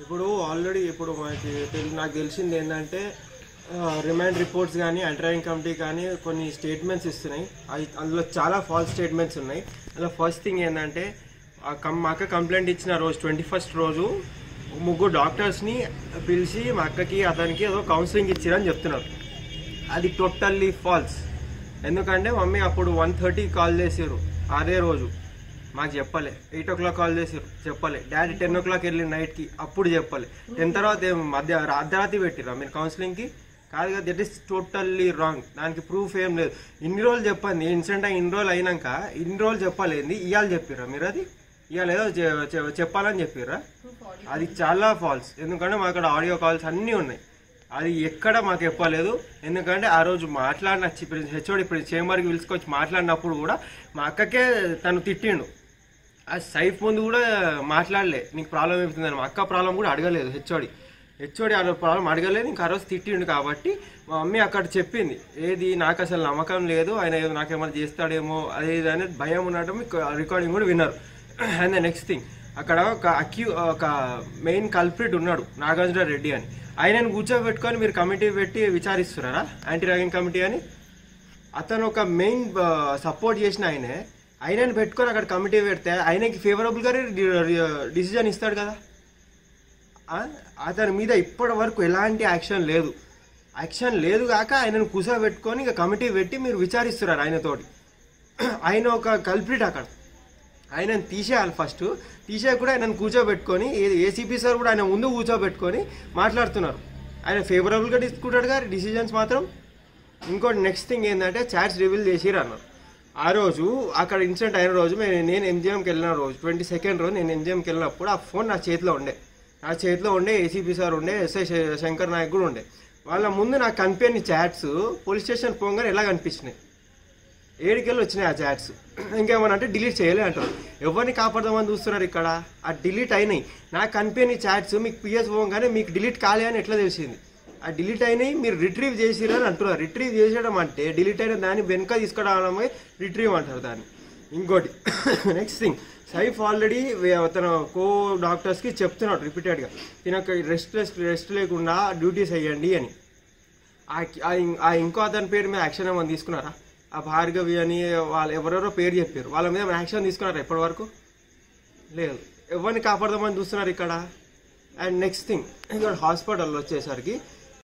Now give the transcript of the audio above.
ఇప్పుడు ఆల్రెడీ ఇప్పుడు మనకి తెలి- నాకు తెలిసింది ఏంటంటే రిమాండ్ రిపోర్ట్స్ కానీ అండర్రైన్ కమిటీ కానీ కొన్ని స్టేట్మెంట్స్ ఇస్తున్నాయి అవి అందులో చాలా ఫాల్స్ స్టేట్మెంట్స్ ఉన్నాయి అందులో ఫస్ట్ థింగ్ ఏంటంటే ఆ కం- మా అక్క కంప్లైంట్ ఇచ్చిన రోజు ట్వంటీ ఫస్ట్ రోజు ముగ్గురు డాక్టర్స్ని పిలిచి మా అక్కకి అతనికి ఏదో కౌన్సిలింగ్ ఇచ్చిరని చెప్తున్నారు అది టోటల్లీ ఫాల్స్ ఎందుకంటే మమ్మీ అప్పుడు వన్ థర్టీ కాల్ చేసారు అదే రోజు మాకు చెప్పలే ఎయిట్ ఓ క్లాక్ కాల్ చేసారు చెప్పలే డాడీ టెన్ ఓ క్లాక్ వెళ్ళి నైట్కి అప్పుడు చెప్పలే టెన్ తర్వాత ఏం మధ్య అర్ధరాత్రి పెట్టిరా మీరు కౌన్సిలింగ్కి కాదు కదా దట్ ఈస్ టోటల్లీ రాంగ్ దానికి ప్రూఫ్ ఏం లేదు ఇన్ని రోజులు చెప్పండి ఇన్సిడెంట్ అయి ఇన్ని రోజులు అయినాక ఇన్ని రోజులు చెప్పలేంది ఇవాళ చెప్పిర్రా మీరు అది ఇవాళ ఏదో చె- చె- చెప్పాలని చెప్పిర్రా అది చాలా ఫాల్స్ ఎందుకంటే మా అక్కడ ఆడియో కాల్స్ అన్నీ ఉన్నాయి అది ఎక్కడ మాకు చెప్పలేదు ఎందుకంటే ఆ రోజు మాట్లాడిన ఇప్పుడు హెచ్ఓడి ఇప్పుడు చేంబర్కి పిలుచుకొచ్చి మాట్లాడినప్పుడు కూడా మా అక్కకే తను తిట్టిండు ఆ సైఫ్ ముందు కూడా మాట్లాడలే నీకు ప్రాబ్లం ఏమవుతుందని మా అక్క ప్రాబ్లం కూడా అడగలేదు హెచ్ఓడి హెచ్ఓడి ఆ ప్రాబ్లం అడగలేదు ఇంకా ఆ రోజు తిట్టిండు కాబట్టి మా మమ్మీ అక్కడ చెప్పింది ఏది నాకు అసలు నమ్మకం లేదు ఆయన ఏదో నాకేమైనా చేస్తాడేమో అది ఇది అనేది భయం ఉండటం రికార్డింగ్ కూడా విన్నారు అండ్ ద నెక్స్ట్ థింగ్ అక్కడ ఒక అక్యూ ఒక మెయిన్ కల్ప్రిట్ ఉన్నాడు నాగార్జున రెడ్డి అని ఆయనను కూర్చోబెట్టుకొని మీరు కమిటీ పెట్టి విచారిస్తున్నారా యాంటీ ర్యాగింగ్ కమిటీ అని అతను ఒక మెయిన్ సపోర్ట్ చేసిన ఆయనే ఆయనని పెట్టుకొని అక్కడ కమిటీ పెడితే ఆయనకి ఫేవరబుల్గానే డిసిజన్ ఇస్తాడు కదా ఆ, అతని మీద ఇప్పటి వరకు ఎలాంటి యాక్షన్ లేదు యాక్షన్ లేదు కాక ఆయనను కూర్చోబెట్టుకొని ఇక కమిటీ పెట్టి మీరు విచారిస్తున్నారు ఆయనతోటి ఆయన ఒక కల్ప్రిట్ అక్కడ ఆయనను తీసేయాలి ఫస్ట్ తీసే కూడా ఆయనను కూర్చోబెట్టుకొని ఏసీపీ సార్ కూడా ఆయన ముందు కూర్చోబెట్టుకొని మాట్లాడుతున్నారు ఆయన ఫేవరబుల్గా తీసుకుంటాడు గారు డిసిజన్స్ మాత్రం ఇంకోటి నెక్స్ట్ థింగ్ ఏంటంటే చాట్స్ రివీల్ చేసిరు అన్నారు ఆ రోజు అక్కడ ఇన్సిడెంట్ అయిన రోజు మేము నేను ఎంజిఎంకి వెళ్ళిన రోజు ట్వంటీ సెకండ్ రోజు నేను ఎంజిఎంకి వెళ్ళినప్పుడు ఆ ఫోన్ నా చేతిలో ఉండే నా చేతిలో ఉండే ఏసీపీ సార్ ఉండే ఎస్ఐ శ- శంకర్ నాయక్ కూడా ఉండే వాళ్ళ ముందు నాకు కనిపించిన చాట్స్ పోలీస్ స్టేషన్ పోగానే ఎలా కనిపించినాయి ఏడికెళ్ళి వచ్చినాయి ఆ చాట్స్ ఇంకేమన్నా అంటే డిలీట్ చేయలే అంటారు ఎవరిని కాపాడదామని చూస్తున్నారు ఇక్కడ ఆ డిలీట్ అయినాయి నాకు కనిపించిన చాట్స్ మీకు పిఎస్ పోగానే మీకు డిలీట్ కాలే అని ఎట్లా తెలిసింది ఆ డిలీట్ అయినాయి మీరు రిట్రీవ్ చేసిరు అని అంటున్నారు రిట్రీవ్ చేసేయడం అంటే డిలీట్ అయిన దాన్ని వెనుక తీసుకురావడమే రిట్రీవ్ అంటారు దాన్ని ఇంకోటి నెక్స్ట్ థింగ్ సైఫ్ ఆల్రెడీ తన కో డాక్టర్స్కి చెప్తున్నాడు రిపీటెడ్గా తినక రెస్ట్ రెస్ట్ రెస్ట్ లేకుండా డ్యూటీస్ వేయండి అని ఆ ఆ ఇం- ఆ ఇంకో అతని పేరు మీద యాక్షన్ ఏమైనా తీసుకున్నారా ఆ భార్గవి అని వాళ్ళు ఎవరెవరో పేరు చెప్పారు వాళ్ళ మీద యాక్షన్ తీసుకున్నారా ఇప్పటి వరకు లేదు ఎవరిని కాపాడదామని చూస్తున్నారు ఇక్కడ అండ్ నెక్స్ట్ థింగ్ ఇక్కడ హాస్పిటల్ వచ్చేసరికి